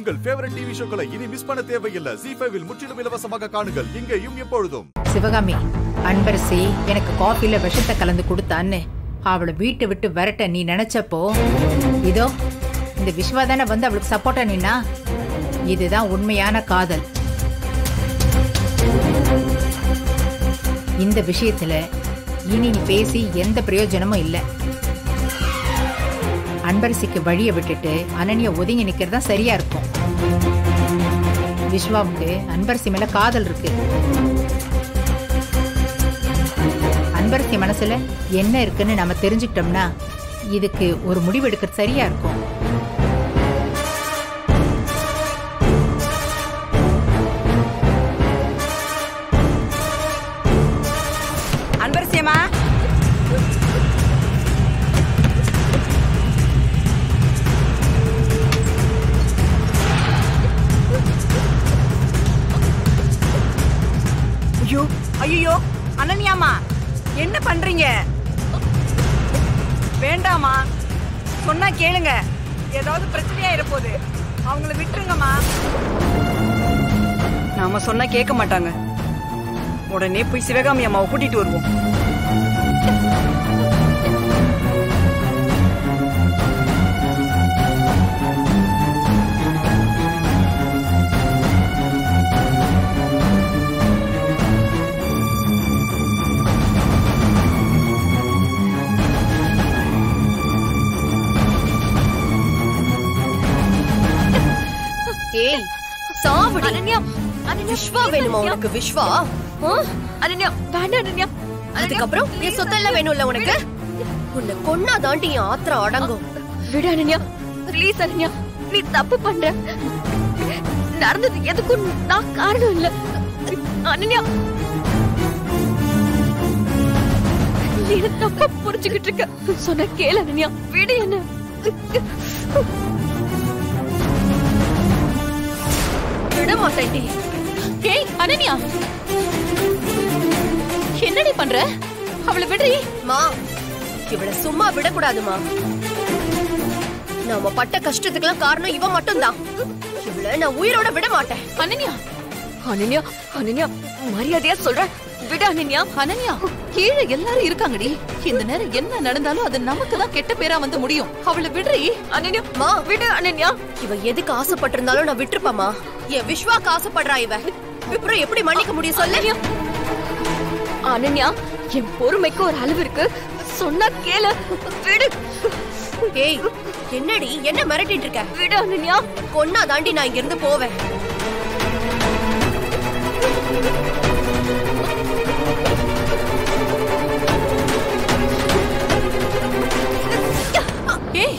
உங்கள் favourite TV ஷோக்களை இனி miss பண்ண தேவையில்லை ஜி ஃபைவில் முற்றிலும் இலவசமாக காணுங்கள் இங்கேயும் எப்பொழுதும் சிவகாமி அன்பரசி எனக்கு காஃபில விஷத்தை கலந்து கொடுத்தான்னு அவளை வீட்டை விட்டு விரட்ட நீ நினைச்சப்போ இதோ இந்த விஸ்வா தானே வந்து அவளுக்கு சப்போர்ட்டா நின்னா இதுதான் உண்மையான காதல் இந்த விஷயத்துல இனி நீ பேசி எந்த பிரயோஜனமும் இல்லை அன்பரசிக்கு வழியை விட்டுட்டு அனன்யா ஒதுங்கி நிக்கிறது தான் சரியா இருக்கும் விஸ்வாவுக்கு அன்பரசி மேல காதல் இருக்கு அன்பரசி மனசுல என்ன இருக்குன்னு நம்ம தெரிஞ்சுக்கிட்டோம்னா இதுக்கு ஒரு முடிவு எடுக்கிறது சரியா இருக்கும் அன்பரசியம்மா ஐயோ ஐயோ அனன்யாமா என்ன பண்றீங்க வேண்டாமா சொன்னா கேளுங்க ஏதாவது பிரச்சனையா இருப்போது அவங்கள விட்டுருங்கம்மா நாம சொன்னா கேட்க மாட்டாங்க உடனே போய் சிவகாமி அம்மாவை கூட்டிட்டு வருவோம் ஏய் சாவடி அனன்யா விஸ்வா வேணுமா உனக்கு விஸ்வா அனன்யா வேண்டாம் அனன்யா அதுக்கப்புறம் என் சொத்தெல்லாம் வேணும்ல உனக்கு உன்னை கொன்னா தாண்டி என் ஆத்திரம் அடங்கும் விடு அனன்யா ப்ளீஸ் அனன்யா நீ தப்பு பண்ற நடந்தது எதுக்கும் நான் காரணம் இல்ல அனன்யா நீ என்ன தப்பா புரிஞ்சுக்கிட்டு இருக்க சொன்ன கேளு அனன்யா விடு என்ன விட மாட்டேன்டி ஏய் அனன்யா என்னடி பண்ற அவளை விடுறி மா இவள சும்மா விடக்கூடாதுமா நாம பட்ட கஷ்டத்துக்கெல்லாம் காரணம் இவ மட்டும்தான் இவள நான் உயிரோட விட மாட்டேன் அனன்யா அனன்யா அனன்யா மரியாதையா சொல்றேன் விட அனன்யா அனன்யா கீழே எல்லாரும் இருக்காங்கடி இந்த நேரம் என்ன நடந்தாலும் அது நமக்கு தான் கெட்ட பேரா வந்து முடியும் அவளை விடுறி அனன்யா மா விடு அனன்யா இவ எதுக்கு ஆசைப்பட்டிருந்தாலும் நான் விட்டுருப்பேமா என் விஸ்வாக்கு ஆசைப்படுறா இவ அப்புறம் எப்படி மன்னிக்க முடியும் சொல்லு அனன்யா என் பொறுமைக்கு ஒரு அளவு இருக்கு சொன்னா கேளு விடு ஏய் என்னடி என்ன மிரட்டிட்டு இருக்க விடு அனன்யா கொன்னா தாண்டி நான் இங்க இருந்து போவேன் ஏய்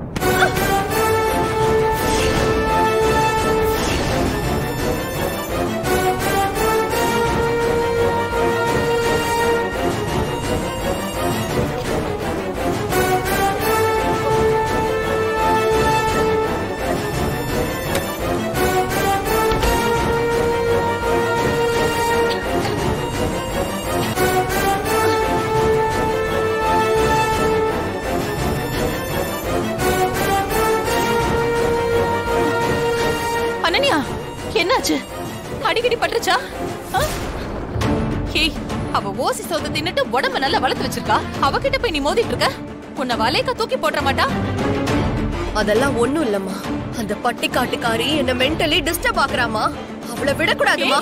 அனன்யா என்னாச்சு அடிக்கடி பட்டுருச்சா ஆ? ஏய் அவ ஓசி சோத தின்னுட்டு உடம்ப நல்லா வளர்த்து வச்சிருக்கா அவகிட்ட போய் நீ மோதிட்டு இருக்க உன்னை வலைக்க தூக்கி போட்டுற மாட்டா அதெல்லாம் ஒண்ணும் இல்லம்மா அந்த பட்டிக்காட்டுக்காரி என்ன மென்டலி டிஸ்டர்ப் ஆக்குறாமா அவளை விடக்கூடாதுமா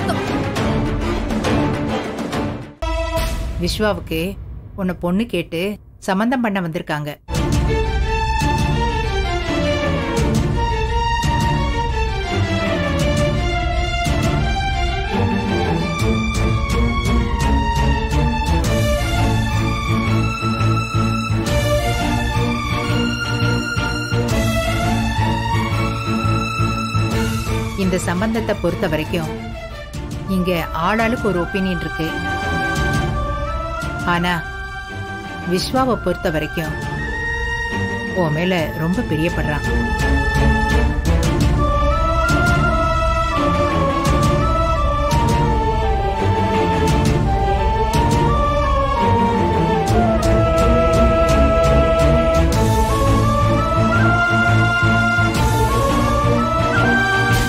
விஸ்வாவுக்கு உன்னை பொண்ணு கேட்டு சம்மந்தம் பண்ண வந்திருக்காங்க இந்த சம்பந்தத்தை பொறுத்த வரைக்கும் இங்க ஆளாளுக்கு ஒரு ஒப்பீனியன் இருக்கு ஆனா விஸ்வாவை பொறுத்த வரைக்கும் உன் மேல ரொம்ப பிரியப்படுறான்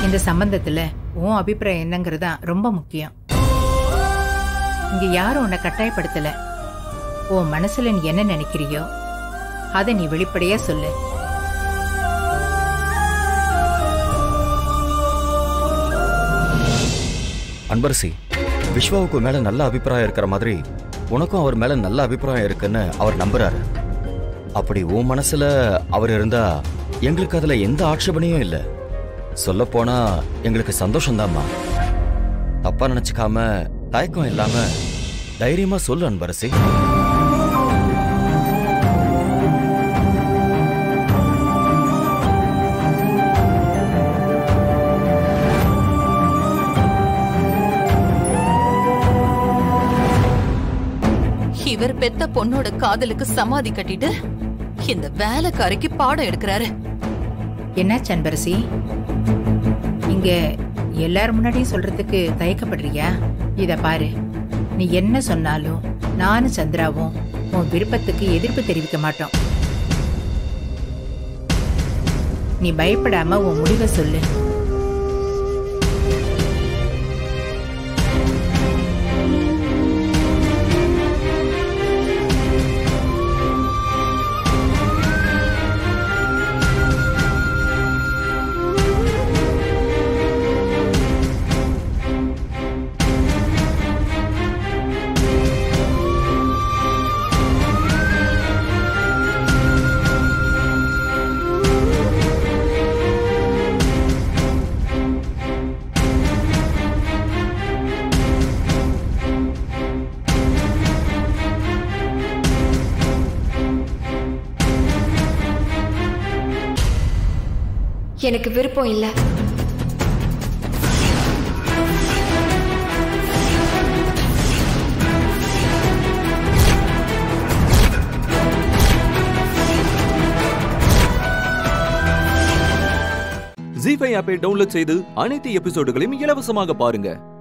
இந்த சம்பந்தத்துல உன் அபிப்பிராயம் என்னங்கிறது தான் ரொம்ப முக்கியம் இங்க யாரும் உன்னை கட்டாயப்படுத்தல உன் மனசுல நீ என்ன நினைக்கிறியோ அதை நீ வெளிப்படையா சொல்லு அன்பரசி விஸ்வாவுக்கு மேல நல்ல அபிப்பிராயம் இருக்கிற மாதிரி உனக்கும் அவர் மேல நல்ல அபிப்பிராயம் இருக்குன்னு அவர் நம்புறாரு அப்படி உன் மனசுல அவர் இருந்தா எங்களுக்கு அதுல எந்த ஆட்சேபனையும் இல்ல சொல்ல போனா எங்களுக்கு சந்தோஷம்தாம்மா தப்பா நினைச்சுக்காம தயக்கம் இல்லாம தைரியமா சொல்லு அன்பரசி இவர் பெத்த பொண்ணோட காதலுக்கு சமாதி கட்டிட்டு இந்த வேலைக்காரிக்கு பாடம் எடுக்கிறாரு என்ன சன்பரசி இங்க எல்லார் முன்னாடியும் சொல்றதுக்கு தயக்கப்படுறியா இத பாரு நீ என்ன சொன்னாலும் நானும் சந்திராவும் உன் விருப்பத்துக்கு எதிர்ப்பு தெரிவிக்க மாட்டோம் நீ பயப்படாம உன் முடிவை சொல்லு எனக்கு விருப்பம் இல்ல ஜி ஃபைவ் ஆப்பை டவுன்லோட் செய்து அனைத்து எபிசோடுகளையும் இலவசமாக பாருங்க